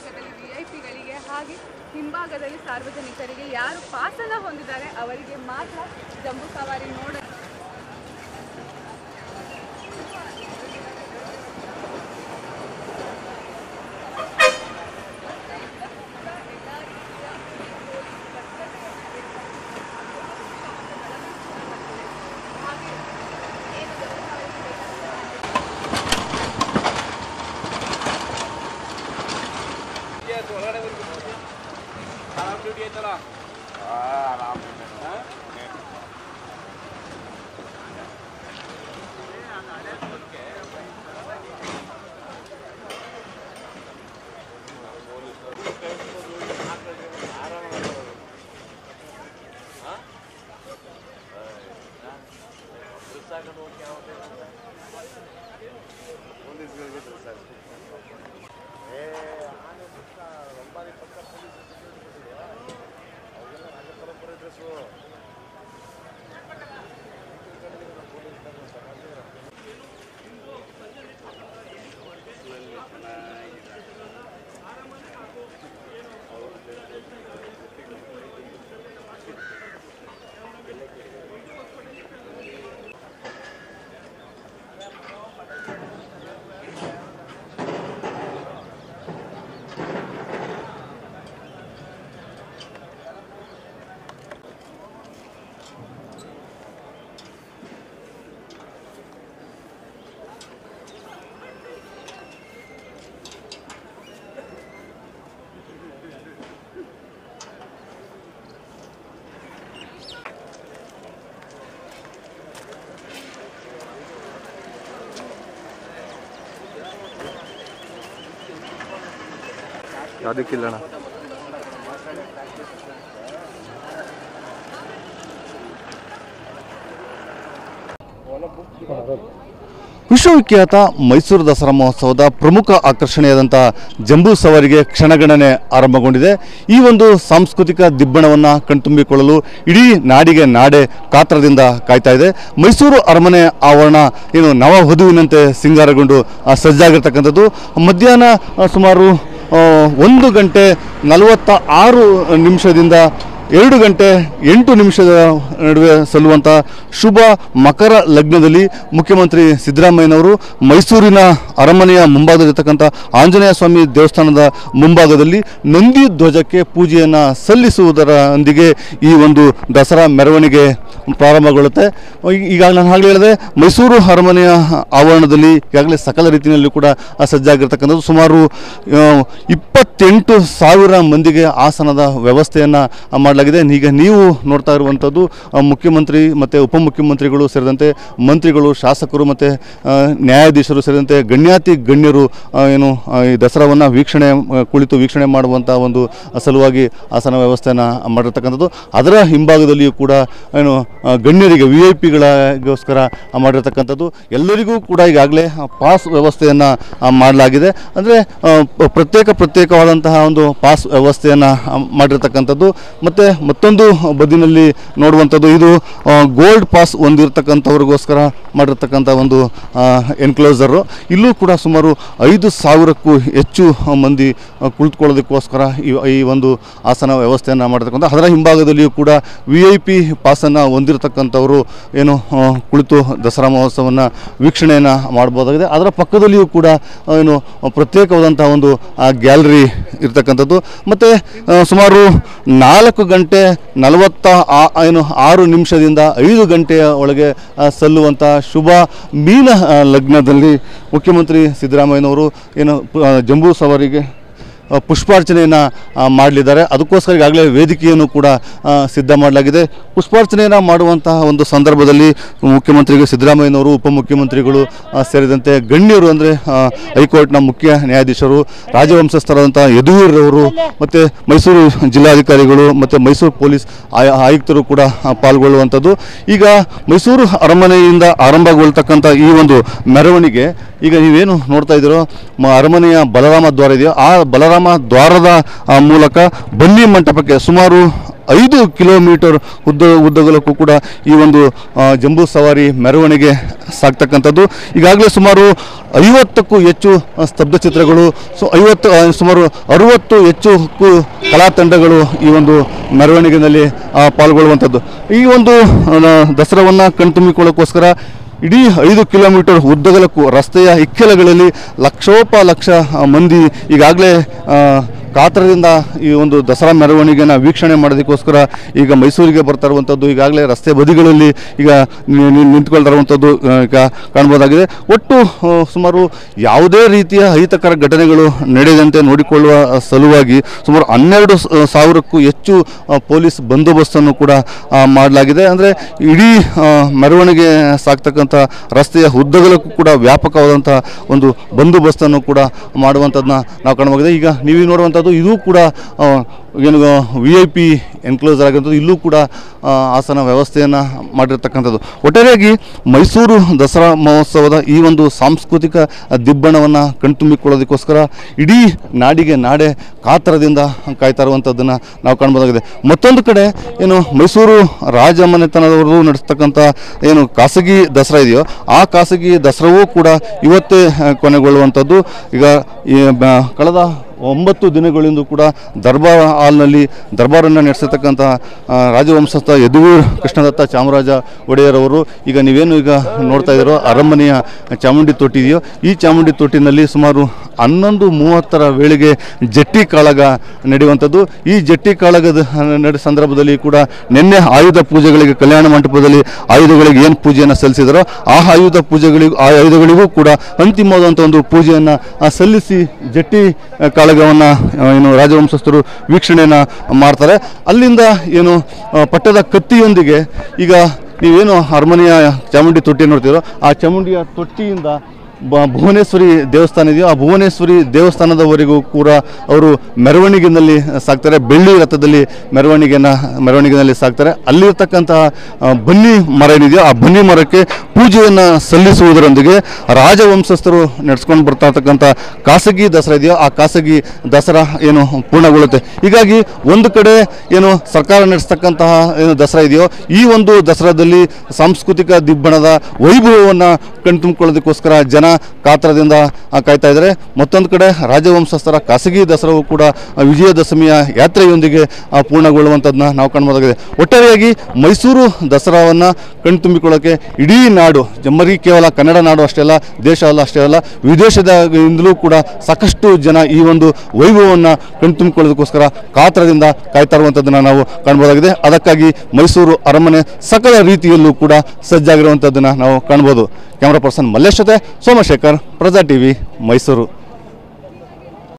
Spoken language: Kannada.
ಮುಂಭಾಗದಲ್ಲಿ ವಿ ಐ ಪಿಗಳಿಗೆ ಹಾಗೆ ಹಿಂಭಾಗದಲ್ಲಿ ಸಾರ್ವಜನಿಕರಿಗೆ ಯಾರು ಪಾಸನ್ನು ಹೊಂದಿದ್ದಾರೆ ಅವರಿಗೆ ಮಾತ್ರ ಜಂಬೂ ಸವಾರಿ ನೋಡ ಅದಕ್ಕಿಲ್ಲಣ್ಣ ವಿಶ್ವವಿಖ್ಯಾತ ಮೈಸೂರು ದಸರಾ ಮಹೋತ್ಸವದ ಪ್ರಮುಖ ಆಕರ್ಷಣೆಯಾದಂಥ ಜಂಬೂ ಸವಾರಿಗೆ ಕ್ಷಣಗಣನೆ ಆರಂಭಗೊಂಡಿದೆ ಈ ಒಂದು ಸಾಂಸ್ಕೃತಿಕ ದಿಬ್ಬಣವನ್ನು ಕಣ್ತುಂಬಿಕೊಳ್ಳಲು ಇಡೀ ನಾಡಿಗೆ ನಾಡೆ ಕಾತ್ರದಿಂದ ಕಾಯ್ತಾ ಇದೆ ಮೈಸೂರು ಅರಮನೆ ಆವರಣ ಏನು ನವವಧುವಿನಂತೆ ಸಿಂಗಾರಗೊಂಡು ಆ, ಸಜ್ಜಾಗಿರ್ತಕ್ಕಂಥದ್ದು ಮಧ್ಯಾಹ್ನ ಆ, ಸುಮಾರು ಆ, ಒಂದು ಗಂಟೆ ನಲವತ್ತ ಆರು ನಿಮಿಷದಿಂದ ಎರಡು ಗಂಟೆ ಎಂಟು ನಿಮಿಷದ ನಡುವೆ ಸಲ್ಲುವಂಥ ಶುಭ ಮಕರ ಲಗ್ನದಲ್ಲಿ ಮುಖ್ಯಮಂತ್ರಿ ಸಿದ್ದರಾಮಯ್ಯನವರು ಮೈಸೂರಿನ ಅರಮನೆಯ ಮುಂಭಾಗದಲ್ಲಿರ್ತಕ್ಕಂಥ ಆಂಜನೇಯ ಸ್ವಾಮಿ ದೇವಸ್ಥಾನದ ಮುಂಭಾಗದಲ್ಲಿ ನಂದಿ ಧ್ವಜಕ್ಕೆ ಪೂಜೆಯನ್ನು ಸಲ್ಲಿಸುವುದರೊಂದಿಗೆ ಈ ಒಂದು ದಸರಾ ಮೆರವಣಿಗೆ ಪ್ರಾರಂಭಗೊಳ್ಳುತ್ತೆ ಈ- ಈಗ ನಾನು ಆಗಲೇ ಹೇಳಿದೆ ಮೈಸೂರು ಅರಮನೆಯ ಆವರಣದಲ್ಲಿ ಈಗಾಗಲೇ ಸಕಲ ರೀತಿಯಲ್ಲಿ ಕೂಡ ಸಜ್ಜಾಗಿರ್ತಕ್ಕಂಥದ್ದು ಸುಮಾರು ಆ, ಇಪ್ಪತ್ತೆಂಟು ಸಾವಿರ ಮಂದಿಗೆ ಆಸನದ ವ್ಯವಸ್ಥೆಯನ್ನು ಮಾಡಲಾಗಿದೆ ಈಗ ನೀವು ನೋಡ್ತಾ ಇರುವಂಥದ್ದು ಆ, ಮುಖ್ಯಮಂತ್ರಿ ಮತ್ತು ಉಪಮುಖ್ಯಮಂತ್ರಿಗಳು ಸೇರಿದಂತೆ ಮಂತ್ರಿಗಳು ಶಾಸಕರು ಮತ್ತು ನ್ಯಾಯಾಧೀಶರು ಸೇರಿದಂತೆ ಗಣ್ಯಾತಿ ಗಣ್ಯರು ಆ, ಏನು ಆ, ಈ ದಸರಾವನ್ನು ವೀಕ್ಷಣೆ ಆ, ಕುಳಿತು ವೀಕ್ಷಣೆ ಮಾಡುವಂಥ ಒಂದು ಸಲುವಾಗಿ ಆಸನ ವ್ಯವಸ್ಥೆಯನ್ನು ಮಾಡಿರ್ತಕ್ಕಂಥದ್ದು ಅದರ ಹಿಂಭಾಗದಲ್ಲಿಯೂ ಕೂಡ ಏನು ಆ, ಗಣ್ಯರಿಗೆ ವಿ ಐ ಪಿಗಳಿಗೋಸ್ಕರ ಮಾಡಿರ್ತಕ್ಕಂಥದ್ದು ಎಲ್ಲರಿಗೂ ಕೂಡ ಈಗಾಗಲೇ ಪಾಸ್ ವ್ಯವಸ್ಥೆಯನ್ನು ಮಾಡಲಾಗಿದೆ ಅಂದರೆ ಪ್ರತ್ಯೇಕ ಪ್ರತ್ಯೇಕವಾದಂತಹ ಒಂದು ಪಾಸ್ ವ್ಯವಸ್ಥೆಯನ್ನು ಮಾಡಿರ್ತಕ್ಕಂಥದ್ದು ಮತ್ತು ಮತ್ತೊಂದು ಬದಿನಲ್ಲಿ ನೋಡುವಂಥದ್ದು ಇದು ಗೋಲ್ಡ್ ಪಾಸ್ ಹೊಂದಿರತಕ್ಕಂಥವ್ರಿಗೋಸ್ಕರ ಮಾಡಿರ್ತಕ್ಕಂಥ ಒಂದು ಎನ್ಕ್ಲೋಸರು ಇಲ್ಲೂ ಕೂಡ ಸುಮಾರು ಐದು ಸಾವಿರಕ್ಕೂ ಹೆಚ್ಚು ಮಂದಿ ಆ, ಕುಳಿತುಕೊಳ್ಳೋದಕ್ಕೋಸ್ಕರ ಈ ಈ ಒಂದು ಆಸನ ವ್ಯವಸ್ಥೆಯನ್ನು ಮಾಡಿರ್ತಕ್ಕಂಥ ಅದರ ಹಿಂಭಾಗದಲ್ಲಿಯೂ ಕೂಡ ವಿ ಐ ಪಿ ಪಾಸನ್ನು ಹೊಂದಿರತಕ್ಕಂಥವರು ಏನು ಆ, ಕುಳಿತು ದಸರಾ ಮಹೋತ್ಸವವನ್ನು ವೀಕ್ಷಣೆಯನ್ನು ಮಾಡ್ಬೋದಾಗಿದೆ ಅದರ ಪಕ್ಕದಲ್ಲಿಯೂ ಕೂಡ ಆ, ಏನು ಪ್ರತ್ಯೇಕವಾದಂಥ ಒಂದು ಗ್ಯಾಲರಿ ಇರ್ತಕ್ಕಂಥದ್ದು ಮತ್ತು ಸುಮಾರು ನಾಲ್ಕು ಗಂಟೆ ನಲವತ್ತ ಆ- ಏನು ಆರು ನಿಮಿಷದಿಂದ ಐದು ಗಂಟೆಯ ಒಳಗೆ ಆ, ಸಲ್ಲುವಂಥ ಶುಭ ಮೀನ ಆ, ಲಗ್ನದಲ್ಲಿ ಮುಖ್ಯಮಂತ್ರಿ ಸಿದ್ದರಾಮಯ್ಯನವರು ಏನು ಆ, ಜಂಬೂ ಸವಾರಿಗೆ ಆ, ಪುಷ್ಪಾರ್ಚನೆಯನ್ನು ಮಾಡಲಿದ್ದಾರೆ ಅದಕ್ಕೋಸ್ಕರ ಈಗಾಗಲೇ ವೇದಿಕೆಯನ್ನು ಕೂಡ ಆ, ಸಿದ್ಧ ಮಾಡಲಾಗಿದೆ ಪುಷ್ಪಾರ್ಚನೆಯನ್ನು ಮಾಡುವಂತಹ ಒಂದು ಸಂದರ್ಭದಲ್ಲಿ ಮುಖ್ಯಮಂತ್ರಿಗಳು ಸಿದ್ದರಾಮಯ್ಯನವರು ಉಪಮುಖ್ಯಮಂತ್ರಿಗಳು ಆ, ಸೇರಿದಂತೆ ಗಣ್ಯರು ಅಂದರೆ ಹೈಕೋರ್ಟ್ನ ಮುಖ್ಯ ನ್ಯಾಯಾಧೀಶರು ರಾಜವಂಶಸ್ಥರಾದಂಥ ಯದುವೀರವರು ಮತ್ತು ಮೈಸೂರು ಜಿಲ್ಲಾಧಿಕಾರಿಗಳು ಮತ್ತು ಮೈಸೂರು ಪೊಲೀಸ್ ಆಯ- ಆಯುಕ್ತರು ಕೂಡ ಆ, ಪಾಲ್ಗೊಳ್ಳುವಂಥದ್ದು ಈಗ ಮೈಸೂರು ಅರಮನೆಯಿಂದ ಆರಂಭಗೊಳ್ತಕ್ಕಂಥ ಈ ಒಂದು ಮೆರವಣಿಗೆ ಈಗ ನೀವೇನು ನೋಡ್ತಾ ಇದ್ದೀರೋ ಮ ಅರಮನೆಯ ಬಲರಾಮ ದ್ವಾರ ಇದೆಯೋ ಆ ಬಲರಾಮ ದ್ವಾರದ ಆ, ಮೂಲಕ ಬನ್ನಿ ಮಂಟಪಕ್ಕೆ ಸುಮಾರು ಐದು ಕಿಲೋಮೀಟರ್ ಉದ್ದ ಉದ್ದಗಲಕ್ಕೂ ಕೂಡ ಈ ಒಂದು ಆ, ಜಂಬೂ ಸವಾರಿ ಮೆರವಣಿಗೆ ಸಾಗ್ತಕ್ಕಂಥದ್ದು ಈಗಾಗಲೇ ಸುಮಾರು ಐವತ್ತಕ್ಕೂ ಹೆಚ್ಚು ಆ, ಸ್ತಬ್ಧ ಚಿತ್ರಗಳು ಸೊ ಐವತ್ತು ಆ, ಸುಮಾರು ಅರುವತ್ತು ಹೆಚ್ಚು ಕು- ಕಲಾ ತಂಡಗಳು ಈ ಒಂದು ಮೆರವಣಿಗೆಯಲ್ಲಿ ಆ, ಪಾಲ್ಗೊಳ್ಳುವಂಥದ್ದು ಈ ಒಂದು ಆ, ದಸರಾವನ್ನು ಕಣ್ತುಂಬಿಕೊಳ್ಳೋಕ್ಕೋಸ್ಕರ ಇಡೀ ಐದು ಕಿಲೋಮೀಟರ್ ಉದ್ದಗಲಕ್ಕೂ ರಸ್ತೆಯ ಇಕ್ಕೆಲಗಳಲ್ಲಿ ಲಕ್ಷೋಪಲಕ್ಷ ಆ, ಮಂದಿ ಈಗಾಗಲೇ ಆ, ಕಾತರದಿಂದ ಈ ಒಂದು ದಸರಾ ಮೆರವಣಿಗೆನ ವೀಕ್ಷಣೆ ಮಾಡೋದಕ್ಕೋಸ್ಕರ ಈಗ ಮೈಸೂರಿಗೆ ಬರ್ತಾ ಇರುವಂಥದ್ದು ಈಗಾಗಲೇ ರಸ್ತೆ ಬದಿಗಳಲ್ಲಿ ಈಗ ನಿ- ನಿ- ನಿಂತ್ಕೊಳ್ತಾ ಇರುವಂಥದ್ದು ಆ, ಈಗ ಕಾಣ್ಬೋದಾಗಿದೆ ಒಟ್ಟು ಆ, ಸುಮಾರು ಯಾವುದೇ ರೀತಿಯ ಅಹಿತಕರ ಘಟನೆಗಳು ನಡೆಯದಂತೆ ನೋಡಿಕೊಳ್ಳುವ ಸಲುವಾಗಿ ಸುಮಾರು ಹನ್ನೆರಡು ಸ- ಸಾವಿರಕ್ಕೂ ಹೆಚ್ಚು ಆ, ಪೊಲೀಸ್ ಬಂದೋಬಸ್ತನ್ನು ಕೂಡ ಆ, ಮಾಡಲಾಗಿದೆ ಅಂದರೆ ಇಡೀ ಆ, ಮೆರವಣಿಗೆ ಸಾಕ್ತಕ್ಕಂಥ ರಸ್ತೆಯ ಉದ್ದಗಲಕ್ಕೂ ಕೂಡ ವ್ಯಾಪಕವಾದಂಥ ಒಂದು ಬಂದೋಬಸ್ತನ್ನು ಕೂಡ ಮಾಡುವಂಥದ್ದನ್ನ ನಾವು ಕಾಣಬಹುದಾಗಿದೆ ಈಗ ನೀವು ನೋಡುವಂಥದ್ದು ಇದು ಕೂಡ ಆ, ಏನು ವಿ ಐ ಪಿ ಎನ್ಕ್ಲೋಸ್ ಆಗಿರುವಂಥದ್ದು ಇಲ್ಲೂ ಕೂಡ ಆ, ಆಸನ ವ್ಯವಸ್ಥೆಯನ್ನು ಮಾಡಿರ್ತಕ್ಕಂಥದ್ದು ಒಟ್ಟಾರೆಯಾಗಿ ಮೈಸೂರು ದಸರಾ ಮಹೋತ್ಸವದ ಈ ಒಂದು ಸಾಂಸ್ಕೃತಿಕ ದಿಬ್ಬಣವನ್ನು ಕಣ್ತುಂಬಿಕೊಳ್ಳೋದಕ್ಕೋಸ್ಕರ ಇಡೀ ನಾಡಿಗೆ ನಾಡೆ ಕಾತರದಿಂದ ಕಾಯ್ತಾ ಇರುವಂಥದ್ದನ್ನು ನಾವು ಕಾಣ್ಬೋದಾಗಿದೆ ಮತ್ತೊಂದು ಕಡೆ ಏನು ಮೈಸೂರು ರಾಜಮನೆತನದವರು ನಡೆಸ್ತಕ್ಕಂಥ ಏನು ಖಾಸಗಿ ದಸರಾ ಇದೆಯೋ ಆ ಖಾಸಗಿ ದಸರಾವೂ ಕೂಡ ಇವತ್ತೇ ಆ, ಕೊನೆಗೊಳ್ಳುವಂಥದ್ದು ಈಗ ಈ ಬ- ಕಳೆದ ಒಂಬತ್ತು ದಿನಗಳಿಂದ ಕೂಡ ದರ್ಬಾರ್ ಹಾಲ್ನಲ್ಲಿ ದರ್ಬಾರನ್ನು ನಡೆಸತಕ್ಕಂಥ ಆ, ರಾಜವಂಶಸ್ಥ ಯದುವೀರ್ ಕೃಷ್ಣದತ್ತ ಚಾಮರಾಜ ಒಡೆಯರವರು ಈಗ ನೀವೇನು ಈಗ ನೋಡ್ತಾ ಇದ್ದೀರೋ ಅರಮನೆಯ ಚಾಮುಂಡಿ ತೊಟ್ಟಿ ಇದೆಯೋ ಈ ಚಾಮುಂಡಿ ತೊಟ್ಟಿನಲ್ಲಿ ಸುಮಾರು ಹನ್ನೊಂದು ಮೂವತ್ತರ ವೇಳೆಗೆ ಜಟ್ಟಿ ಕಾಳಗ ನಡೆಯುವಂಥದ್ದು ಈ ಜಟ್ಟಿ ಕಾಳಗದ ನಡೆ ಸಂದರ್ಭದಲ್ಲಿ ಕೂಡ ನಿನ್ನೆ ಆಯುಧ ಪೂಜೆಗಳಿಗೆ ಕಲ್ಯಾಣ ಮಂಟಪದಲ್ಲಿ ಆಯುಧಗಳಿಗೆ ಏನು ಪೂಜೆಯನ್ನು ಸಲ್ಲಿಸಿದರೋ ಆ ಆಯುಧ ಪೂಜೆಗಳಿಗೂ ಆ ಆಯುಧಗಳಿಗೂ ಕೂಡ ಅಂತಿಮವಾದಂಥ ಒಂದು ಪೂಜೆಯನ್ನು ಸಲ್ಲಿಸಿ ಜಟ್ಟಿ ಆ, ಕಾಳಗವನ್ನು ಆ, ಏನು ರಾಜವಂಶಸ್ಥರು ವೀಕ್ಷಣೆಯನ್ನು ಮಾಡ್ತಾರೆ ಅಲ್ಲಿಂದ ಏನು ಆ, ಪಟ್ಟದ ಕತ್ತಿಯೊಂದಿಗೆ ಈಗ ನೀವೇನು ಅರಮನೆಯ ಚಾಮುಂಡಿ ತೊಟ್ಟಿ ನೋಡ್ತೀರೋ ಆ ಚಾಮುಂಡಿಯ ತೊಟ್ಟಿಯಿಂದ ಬ- ಭುವನೇಶ್ವರಿ ದೇವಸ್ಥಾನ ಇದೆಯೋ ಆ ಭುವನೇಶ್ವರಿ ದೇವಸ್ಥಾನದವರೆಗೂ ಕೂಡ ಅವರು ಮೆರವಣಿಗೆಯಲ್ಲಿ ಸಾಕ್ತಾರೆ ಬೆಳ್ಳಿ ರಥದಲ್ಲಿ ಮೆರವಣಿಗೆನ ಮೆರವಣಿಗೆಯಲ್ಲಿ ಸಾಕ್ತಾರೆ ಅಲ್ಲಿರ್ತಕ್ಕಂತಹ ಆ, ಬನ್ನಿ ಮರ ಏನಿದೆಯೋ ಆ ಬನ್ನಿ ಮರಕ್ಕೆ ಪೂಜೆಯನ್ನು ಸಲ್ಲಿಸುವುದರೊಂದಿಗೆ ರಾಜವಂಶಸ್ಥರು ನಡೆಸ್ಕೊಂಡು ಬರ್ತಾ ಇರ್ತಕ್ಕಂಥ ಖಾಸಗಿ ದಸರಾ ಇದೆಯೋ ಆ ಖಾಸಗಿ ದಸರಾ ಏನು ಪೂರ್ಣಗೊಳ್ಳುತ್ತೆ ಹೀಗಾಗಿ ಒಂದು ಕಡೆ ಏನು ಸರ್ಕಾರ ನಡೆಸ್ತಕ್ಕಂತಹ ಏನು ದಸರಾ ಇದೆಯೋ ಈ ಒಂದು ದಸರಾದಲ್ಲಿ ಸಾಂಸ್ಕೃತಿಕ ದಿಬ್ಬಣದ ವೈಭವವನ್ನು ಕಣ್ತುಂಬಿಕೊಳ್ಳೋದಕ್ಕೋಸ್ಕರ ಜನ ಕಾತರದಿಂದ ಆ, ಕಾಯ್ತಾ ಇದ್ದಾರೆ ಮತ್ತೊಂದು ಕಡೆ ರಾಜವಂಶಸ್ಥರ ಖಾಸಗಿ ದಸರಾವು ಕೂಡ ಆ, ವಿಜಯದಶಮಿಯ ಯಾತ್ರೆಯೊಂದಿಗೆ ಆ, ಪೂರ್ಣಗೊಳ್ಳುವಂಥದ್ದನ್ನ ನಾವು ಕಾಣ್ಬೋದಾಗಿದೆ ಒಟ್ಟಾರೆಯಾಗಿ ಮೈಸೂರು ದಸರಾವನ್ನು ಕಣ್ತುಂಬಿಕೊಳ್ಳೋಕ್ಕೆ ಇಡೀ ನಾಡು ಜಮ್ಮರಿ ಕೇವಲ ಕನ್ನಡ ನಾಡು ಅಷ್ಟೇ ಅಲ್ಲ ದೇಶ ಅಲ್ಲ ಅಷ್ಟೇ ಅಲ್ಲ ವಿದೇಶದಿಂದಲೂ ಕೂಡ ಸಾಕಷ್ಟು ಜನ ಈ ಒಂದು ವೈಭವವನ್ನು ಕಣ್ತುಂಬಿಕೊಳ್ಳೋದಕ್ಕೋಸ್ಕರ ಕಾತರದಿಂದ ಕಾಯ್ತಾ ಇರುವಂಥದ್ದನ್ನು ನಾವು ಕಾಣ್ಬೋದಾಗಿದೆ ಅದಕ್ಕಾಗಿ ಮೈಸೂರು ಅರಮನೆ ಸಕಲ ರೀತಿಯಲ್ಲೂ ಕೂಡ ಸಜ್ಜಾಗಿರುವಂಥದ್ದನ್ನು ನಾವು ಕಾಣ್ಬೋದು ಕ್ಯಾಮ್ರಾ ಪರ್ಸನ್ ಮಲ್ಲೇಶ್ ಜೊತೆ ಸೋಮಶೇಖರ್ ಪ್ರಜಾ ಟಿವಿ ಮೈಸೂರು